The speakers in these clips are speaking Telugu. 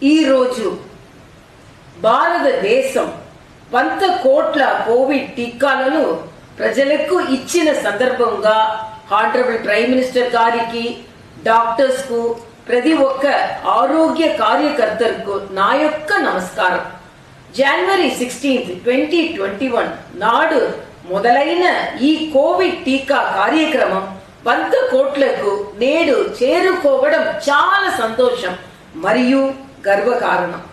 ఈరోజు భారతదేశం వంద కోట్ల కోవిడ్ టీకాలను ప్రజలకు ఇచ్చిన సందర్భంగా హానరబుల్ ప్రైమ్ మినిస్టర్ గారికి డాక్టర్స్ కు ప్రతి ఒక్క ఆరోగ్య కార్యకర్తలకు నా యొక్క నమస్కారం జనవరి సిక్స్టీన్త్ ట్వంటీ ట్వంటీ వన్ నాడు మొదలైన ఈ కోవిడ్ టీకా కార్యక్రమం వంద కోట్లకు నేడు చేరుకోవడం చాలా సంతోషం మరియు గర్వకారణం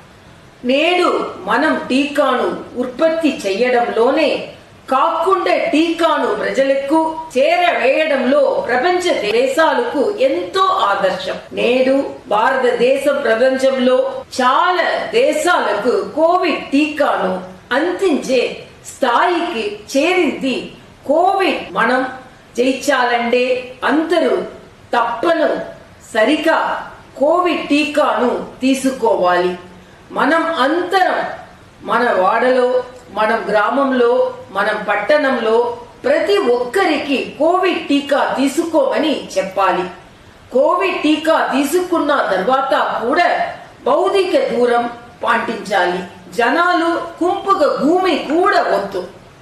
నేడు మనం టీకాను ఉత్పత్తి చేయడంలోనే కాకుండా టీకాను ప్రజలకు చేరవేయడంలో ప్రపంచ దేశాలకు ఎంతో ఆదర్శం నేడు భారతదేశం ప్రపంచంలో చాలా దేశాలకు కోవిడ్ టీకాను అందించే స్థాయికి చేరింది కోవిడ్ మనం జయించాలంటే అందరూ తప్పను సరిగా కోవిడ్ టీకాను తీసుకోవాలి మనం అందరం మన వాడలో మనం గ్రామంలో మనం పట్టణంలో ప్రతి ఒక్కరికి కోవిడ్ టీకా తీసుకోమని చెప్పాలి కోవిడ్ టీకా తీసుకున్న తర్వాత కూడా భౌతిక దూరం పాటించాలి జనాలు కుంపుగా భూమి కూడా వద్దు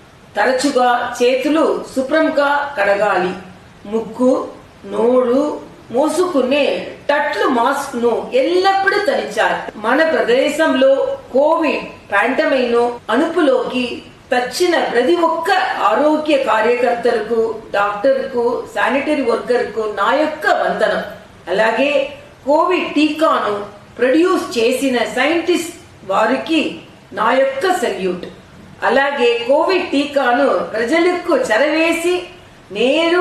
తరచుగా చేతులు శుభ్రంగా కడగాలి ముక్కు నోరు మోసుకునే టట్లు మాస్క్ ను ఎల్లప్పుడూ ధరించాలి మన ప్రదేశంలో కోవిడ్ పాండమైను అనుపులోకి తచ్చిన ప్రతి ఒక్క ఆరోగ్య కార్యకర్తలకు డాక్టర్కు శానిటరీ వర్కర్కు నా యొక్క వందనం అలాగే కోవిడ్ టీకాను ప్రొడ్యూస్ చేసిన సైంటిస్ట్ వారికి నా యొక్క సల్యూట్ అలాగే కోవిడ్ టీకాను ప్రజలకు చెరవేసి నేరు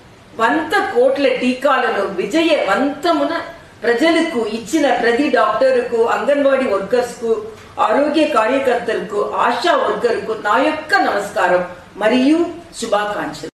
వంద కోట్ల టీకాలను విజయవంతమున ప్రజలకు ఇచ్చిన ప్రతి డాక్టర్కు అంగన్వాడీ వర్కర్స్ కు ఆరోగ్య కార్యకర్తలకు ఆశా వర్కర్కు నా యొక్క నమస్కారం మరియు శుభాకాంక్షలు